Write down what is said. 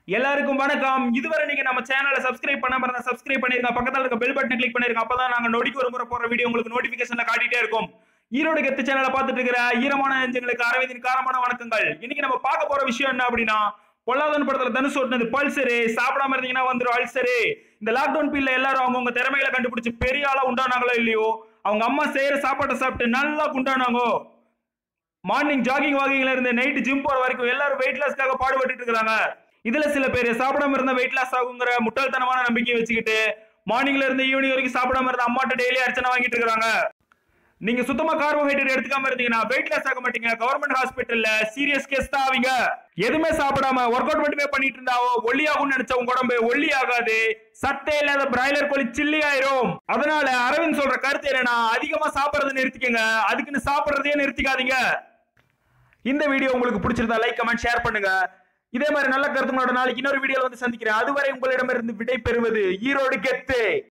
எல்லாருக்கும் வணக்கம் இதுவரை நீங்க நம்ம சேனலை சப்ஸ்கிரைப் பண்ணாம இருந்தா சப்ஸ்கிரைப் பண்ணிருங்க பக்கத்துல இருக்க பெல் பட்டனை கிளிக் பண்ணிருங்க அப்பதான் நாங்க நொடிக்கு ஒரு முறை போற வீடியோ உங்களுக்கு நோட்டிபிகேஷன்ல காட்டிட்டே இருக்கும் ஈரோடு கெத்து சேனலை பார்த்துட்டு இருக்கிற ஈரமான நெஞ்சங்களுக்கு அரவிந்தின் காரமான வணக்கங்கள் இன்னைக்கு நம்ம பார்க்க போற விஷயம் என்ன அப்படின்னா பொல்லாதன் படத்துல தனுஷ் ஓட்டுனது பல்சரு சாப்பிடாம இருந்தீங்கன்னா வந்துரும் அல்சரு இந்த லாக்டவுன் பீல்ல எல்லாரும் அவங்கவுங்க திறமைகளை கண்டுபிடிச்சு பெரிய ஆளா உண்டானாங்களோ இல்லையோ அவங்க அம்மா செய்யற சாப்பாட்டை சாப்பிட்டு நல்லா குண்டானாங்கோ மார்னிங் ஜாகிங் வாக்கிங்ல இருந்து நைட் ஜிம் போற வரைக்கும் எல்லாரும் வெயிட் லாஸ்க்காக பாடுபட்டு இருக்காங்க இதுல சில பேர் சாப்பிடாம இருந்தா வெயிட் லாஸ் ஆகுங்கிற முட்டாள்தனமான நம்பிக்கையை வச்சுக்கிட்டு மார்னிங்ல இருந்து ஈவினிங் வரைக்கும் சாப்பிடாம இருந்த அம்மாட்ட டெய்லி அர்ச்சனை வாங்கிட்டு இருக்காங்க நீங்க சுத்தமா கார்போஹைட்ரேட் எடுத்துக்காம இருந்தீங்கன்னா வெயிட் லாஸ் ஆக மாட்டீங்க கவர்மெண்ட் ஹாஸ்பிட்டல்ல சீரியஸ் கேஸ் தான் ஆவீங்க எதுவுமே சாப்பிடாம ஒர்க் அவுட் மட்டுமே பண்ணிட்டு இருந்தாவோ ஒல்லி ஆகும்னு நினைச்ச உங்க உடம்பு ஒல்லி ஆகாது சத்தே இல்லாத பிராய்லர் கோழி சில்லி ஆயிரும் அதனால அரவிந்த் சொல்ற கருத்து என்னன்னா அதிகமா சாப்பிடுறதை நிறுத்திக்கங்க அதுக்குன்னு சாப்பிடுறதையே நிறுத்திக்காதீங்க இந்த வீடியோ உங்களுக்கு பிடிச்சிருந்தா லைக் கமெண்ட் ஷேர் பண்ணுங்க இதே மாதிரி நல்ல கருத்துங்களோட நாளைக்கு இன்னொரு வீடியோல வந்து சந்திக்கிறேன் அதுவரை உங்களிடமிருந்து விடை பெறுவது ஈரோடு கெத்து